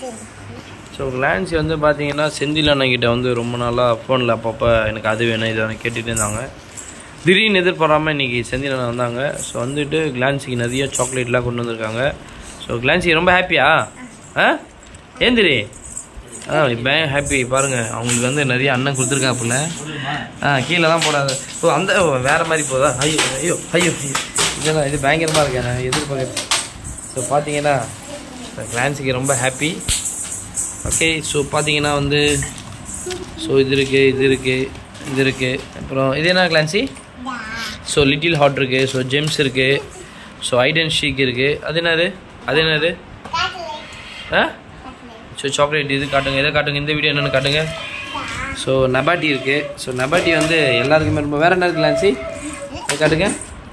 so Clancy வந்து பார்த்தீங்கன்னா செந்தில் அண்ணன்கிட்ட வந்து ரொம்ப நாளாக ஃபோனில் அப்பப்போ எனக்கு அது வேணும் இது வேணும் கேட்டுகிட்டே இருந்தாங்க திடீர்னு எதிர்பாராமல் இன்றைக்கி செந்தில் அண்ணன் வந்தாங்க ஸோ வந்துட்டு கிளான்சிக்கு நிறைய சாக்லேட்லாம் கொண்டு வந்திருக்காங்க ஸோ கிளான்சி ரொம்ப ஹாப்பியா ஆ ஏந்திரி ஆ இப்போ ஹாப்பி பாருங்கள் அவங்களுக்கு வந்து நிறைய அண்ணன் கொடுத்துருக்காப்புல ஆ கீழே தான் போடாது ஓ அந்த ஓ, வேற மாதிரி போதா ஐயோ ஐயோ ஐயோ ஐயோ இதெல்லாம் இது பயங்கரமாக இருக்கேன் நான் எதிர்பார்க்குறேன் ஸோ பார்த்தீங்கன்னா கிளான்சிக்கு ரொம்ப ஹாப்பி ஓகே ஸோ பார்த்தீங்கன்னா வந்து ஸோ இது இருக்குது இது இருக்குது இது இருக்குது அப்புறம் இது என்ன கிளான்சி ஸோ லிட்டில் ஹாட் இருக்குது ஸோ ஜெம்ஸ் இருக்குது ஸோ ஐடன் ஷீக் இருக்குது அது என்னது அது என்னது ஆ ஸோ சாக்லேட் இது காட்டுங்க இதை காட்டுங்க இந்த வீடியோ என்னென்னு காட்டுங்க ஸோ நபாட்டி இருக்குது ஸோ நபாட்டி வந்து எல்லாருக்குமே ரொம்ப வேறு என்ன இருக்குது லான்சி இதை காட்டுங்க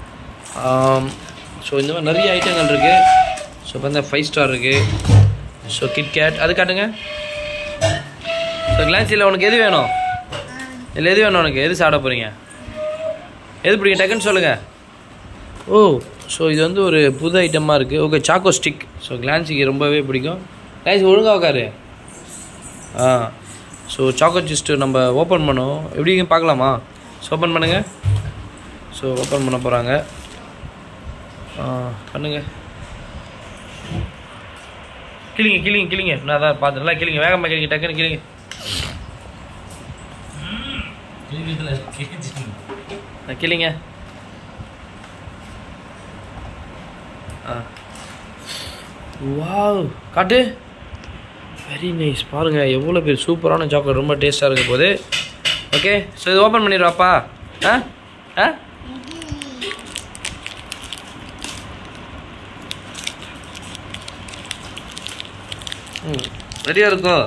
ஸோ இந்த மாதிரி நிறைய ஐட்டங்கள் இருக்குது ஸோ இப்போ வந்து ஃபைவ் ஸ்டார் இருக்குது ஸோ கிட்கேட் அது காட்டுங்க ஸோ கிளான்சியில் உனக்கு எது வேணும் இல்லை எது வேணும் உனக்கு எது சாப்பிட போகிறீங்க எது பிடிக்கும் டக்குன்னு சொல்லுங்கள் ஓ ஸோ இது வந்து ஒரு புது ஐட்டமாக இருக்குது ஓகே சாக்கோ ஸ்டிக் ஸோ கிளான்சிக்கு ரொம்பவே பிடிக்கும் கிளான்சி ஒழுங்கா உட்காரு ஆ ஸோ சாக்கோ சிஸ்ட்டு நம்ம ஓப்பன் பண்ணோம் எப்படி இருக்குன்னு பார்க்கலாமா ஸோ ஓப்பன் பண்ணுங்கள் ஸோ ஓப்பன் பண்ண போகிறாங்க பண்ணுங்க கிளிங்க கிளிங்க கிளிங்க நான் அதான் பார்த்து நல்லா கிளிங்க வேகமாக கிளிங்க டக்குன்னு கிளிங்க ஆ, கிளிங்க ஆ வாவ் காட்டு வெரி நைஸ் பாருங்கள் எவ்வளோ பேர் சூப்பரான சாக்லேட் ரொம்ப டேஸ்ட்டாக இருக்க போகுது ஓகே ஸோ இது ஓப்பன் பண்ணிடுவாப்பா ஆ ஆ ம் ரெடியாக இருக்கும்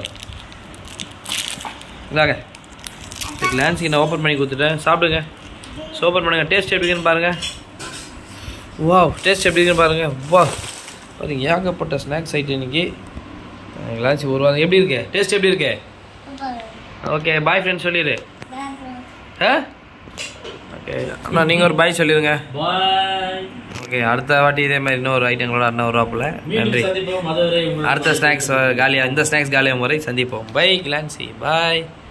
இதாங்க கிளான்ஸுக்கு நான் ஓப்பன் பண்ணி கொடுத்துட்டேன் சாப்பிடுங்க ஸோ ஓப்பன் பண்ணுங்கள் டேஸ்ட் எப்படி இருக்குன்னு பாருங்கள் வாவ் டேஸ்ட் எப்படி இருக்குன்னு பாருங்கள் வா பாருங்க ஏகப்பட்ட ஸ்நாக்ஸ் ஐட்டம் இன்னைக்கு கிளான்ஸி ஒரு வாரம் எப்படி இருக்கு டேஸ்ட் எப்படி இருக்கு ஓகே பாய் ஃப்ரெண்ட் சொல்லிடு ஆ ஓகே அண்ணா நீங்கள் ஒரு பாய் சொல்லிடுங்க பாய் ஓகே அடுத்த வாட்டி இதே மாதிரி இன்னொரு ஐட்டங்களோட அண்ணன் வருவாப்புல நன்றி சந்திப்போம் மதுரை அடுத்த ஸ்நாக்ஸ் காலியாக இந்த ஸ்நாக்ஸ் காலியாக முறை சந்திப்போம் பை கிளான்சி பாய்